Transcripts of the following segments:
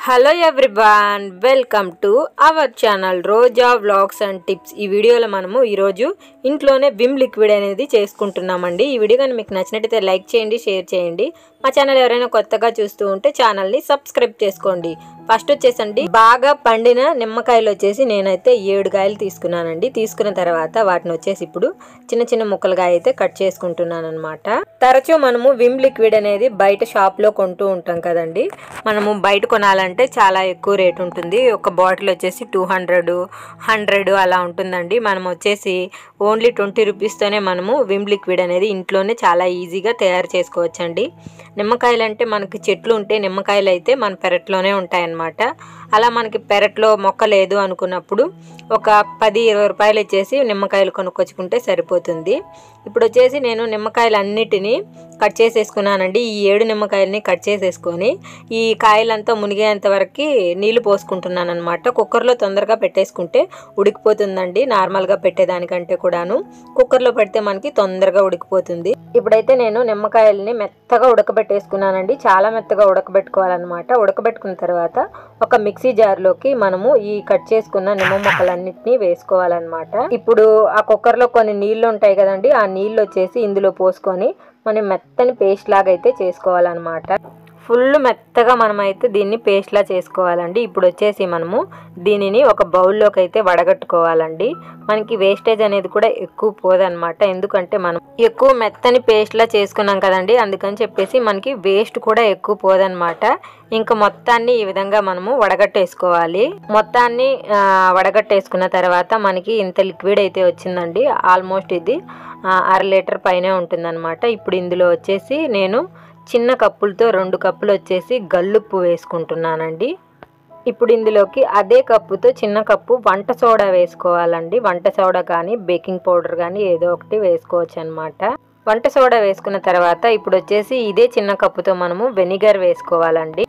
hello everyone welcome to our channel Roja vlogs and tips ఈ వీడియోలో మనము ఈరోజు ఇంట్లోనే విమ్ లిక్విడ్ అనేది చేసుకుంటున్నామండి ఈ వీడియో కానీ మీకు నచ్చినట్టయితే లైక్ చేయండి షేర్ చేయండి మా ఛానల్ ఎవరైనా కొత్తగా చూస్తూ ఉంటే ఛానల్ని సబ్స్క్రైబ్ చేసుకోండి ఫస్ట్ వచ్చేసండి బాగా పండిన నిమ్మకాయలు వచ్చేసి నేనైతే ఏడు కాయలు తీసుకున్నానండి తీసుకున్న తర్వాత వాటిని వచ్చేసి ఇప్పుడు చిన్న చిన్న ముక్కలుగా అయితే కట్ చేసుకుంటున్నాను అనమాట తరచూ మనము విమ్ లిక్విడ్ అనేది బయట షాప్లో కొంటూ ఉంటాం కదండి మనము బయట కొనాలంటే చాలా ఎక్కువ రేట్ ఉంటుంది ఒక బాటిల్ వచ్చేసి టూ హండ్రెడ్ హండ్రెడ్ అలా ఉంటుందండి మనం వచ్చేసి ఓన్లీ ట్వంటీ రూపీస్తోనే మనము విమ్ లిక్విడ్ అనేది ఇంట్లోనే చాలా ఈజీగా తయారు చేసుకోవచ్చండి నిమ్మకాయలు అంటే మనకి చెట్లు ఉంటే నిమ్మకాయలు అయితే మన పెరట్లోనే ఉంటాయన్నమాట అలా మనకి పెరట్లో మొక్క లేదు అనుకున్నప్పుడు ఒక పది ఇరవై రూపాయలు ఇచ్చేసి నిమ్మకాయలు కొనుక్కొచ్చుకుంటే సరిపోతుంది ఇప్పుడు వచ్చేసి నేను నిమ్మకాయలు అన్నిటినీ కట్ చేసేసుకున్నానండి ఈ ఏడు నిమ్మకాయలని కట్ చేసేసుకొని ఈ కాయలంతా మునిగేంత వరకు నీళ్లు పోసుకుంటున్నాను అనమాట కుక్కర్లో తొందరగా పెట్టేసుకుంటే ఉడికిపోతుందండి నార్మల్గా పెట్టేదానికంటే కూడాను కుక్కర్లో పెడితే మనకి తొందరగా ఉడికిపోతుంది ఇప్పుడైతే నేను నిమ్మకాయలని మెత్తగా ఉడకబెట్టేసుకున్నానండి చాలా మెత్తగా ఉడకబెట్టుకోవాలన్నమాట ఉడకబెట్టుకున్న తర్వాత ఒక మిక్సీ జార్లోకి మనము ఈ కట్ చేసుకున్న నిమ్మ మొక్కలన్నిటినీ వేసుకోవాలన్నమాట ఇప్పుడు ఆ కుక్కర్లో కొన్ని నీళ్లు ఉంటాయి కదండి ఆ నీళ్ళు వచ్చేసి ఇందులో పోసుకొని మనం మెత్తని పేస్ట్ లాగా అయితే చేసుకోవాలన్నమాట ఫుల్ మెత్తగా మనమైతే దీన్ని పేస్ట్లా చేసుకోవాలండి ఇప్పుడు వచ్చేసి మనము దీనిని ఒక బౌల్లోకి అయితే వడగట్టుకోవాలండి మనకి వేస్టేజ్ అనేది కూడా ఎక్కువ పోదనమాట ఎందుకంటే మనం ఎక్కువ మెత్తని పేస్ట్లా చేసుకున్నాం కదండి అందుకని చెప్పేసి మనకి వేస్ట్ కూడా ఎక్కువ పోదనమాట ఇంకా మొత్తాన్ని ఈ విధంగా మనము వడగట్టేసుకోవాలి మొత్తాన్ని వడగట్టేసుకున్న తర్వాత మనకి ఇంత లిక్విడ్ అయితే వచ్చిందండి ఆల్మోస్ట్ ఇది అర లీటర్ పైనే ఉంటుందన్నమాట ఇప్పుడు ఇందులో వచ్చేసి నేను చిన్న కప్పులతో రెండు కప్పులు వచ్చేసి గల్లుప్పు వేసుకుంటున్నానండి ఇప్పుడు ఇందులోకి అదే కప్పుతో చిన్న కప్పు వంట సోడా వేసుకోవాలండి వంట సోడా కానీ బేకింగ్ పౌడర్ కానీ ఏదో ఒకటి వేసుకోవచ్చు అనమాట వంట సోడా వేసుకున్న తర్వాత ఇప్పుడు వచ్చేసి ఇదే చిన్న కప్పుతో మనము వెనిగర్ వేసుకోవాలండి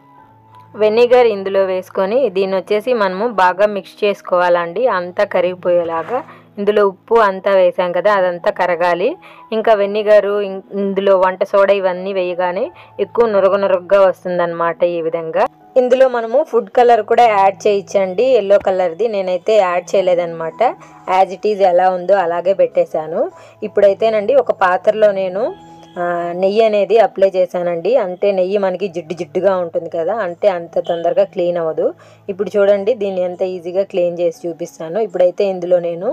వెనిగర్ ఇందులో వేసుకొని దీన్ని వచ్చేసి మనము బాగా మిక్స్ చేసుకోవాలండి అంతా కరిగిపోయేలాగా ఇందులో ఉప్పు అంతా వేసాం కదా అదంతా కరగాలి ఇంకా వెనిగరు ఇందులో వంట సోడా ఇవన్నీ వేయగానే ఎక్కువ నురగ నురగగా వస్తుందన్నమాట ఈ విధంగా ఇందులో మనము ఫుడ్ కలర్ కూడా యాడ్ చేయించండి ఎల్లో కలర్ది నేనైతే యాడ్ చేయలేదన్నమాట యాజ్ ఇట్ ఈజ్ ఎలా ఉందో అలాగే పెట్టేశాను ఇప్పుడైతేనండి ఒక పాత్రలో నేను నెయ్యి అనేది అప్లై చేశానండి అంటే నెయ్యి మనకి జిడ్డు జిడ్డుగా ఉంటుంది కదా అంటే అంత తొందరగా క్లీన్ అవ్వదు ఇప్పుడు చూడండి దీన్ని ఎంత ఈజీగా క్లీన్ చేసి చూపిస్తాను ఇప్పుడైతే ఇందులో నేను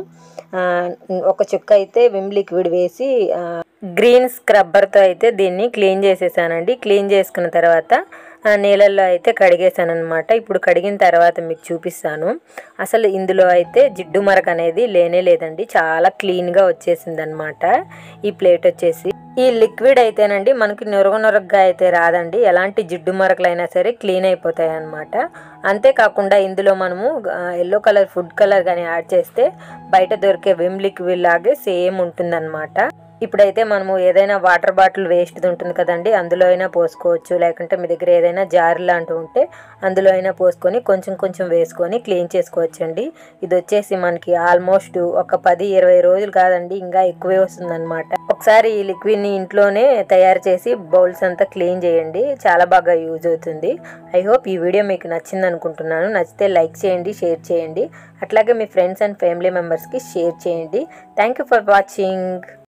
ఒక చుక్క అయితే విమ్ లిక్విడ్ వేసి గ్రీన్ స్క్రబ్బర్తో అయితే దీన్ని క్లీన్ చేసేసానండి క్లీన్ చేసుకున్న తర్వాత నీళ్ళల్లో అయితే కడిగేసాను అనమాట ఇప్పుడు కడిగిన తర్వాత మీకు చూపిస్తాను అసలు ఇందులో అయితే జిడ్డు మరక అనేది లేనే లేదండి చాలా క్లీన్గా వచ్చేసింది అనమాట ఈ ప్లేట్ వచ్చేసి ఈ లిక్విడ్ అయితేనండి మనకి నొరగ నొరగగా అయితే రాదండి ఎలాంటి జిడ్డు మరకలైనా సరే క్లీన్ అయిపోతాయి అనమాట అంతేకాకుండా ఇందులో మనము ఎల్లో కలర్ ఫుడ్ కలర్ కానీ యాడ్ చేస్తే బయట దొరికే విమ్ లిక్విడ్ లాగే సేమ్ ఉంటుందన్నమాట ఇప్పుడైతే మనము ఏదైనా వాటర్ బాటిల్ వేస్ట్ ఉంటుంది కదండి అందులో అయినా పోసుకోవచ్చు లేకుంటే మీ దగ్గర ఏదైనా జార్ లాంటివి ఉంటే అందులో అయినా పోసుకొని కొంచెం కొంచెం వేసుకొని క్లీన్ చేసుకోవచ్చండి ఇది వచ్చేసి మనకి ఆల్మోస్ట్ ఒక పది ఇరవై రోజులు కాదండి ఇంకా ఎక్కువే వస్తుందన్నమాట ఒకసారి ఈ లిక్విడ్ని ఇంట్లోనే తయారు చేసి బౌల్స్ అంతా క్లీన్ చేయండి చాలా బాగా యూజ్ అవుతుంది ఐ హోప్ ఈ వీడియో మీకు నచ్చింది అనుకుంటున్నాను నచ్చితే లైక్ చేయండి షేర్ చేయండి అట్లాగే మీ ఫ్రెండ్స్ అండ్ ఫ్యామిలీ మెంబర్స్కి షేర్ చేయండి థ్యాంక్ యూ ఫర్ వాచింగ్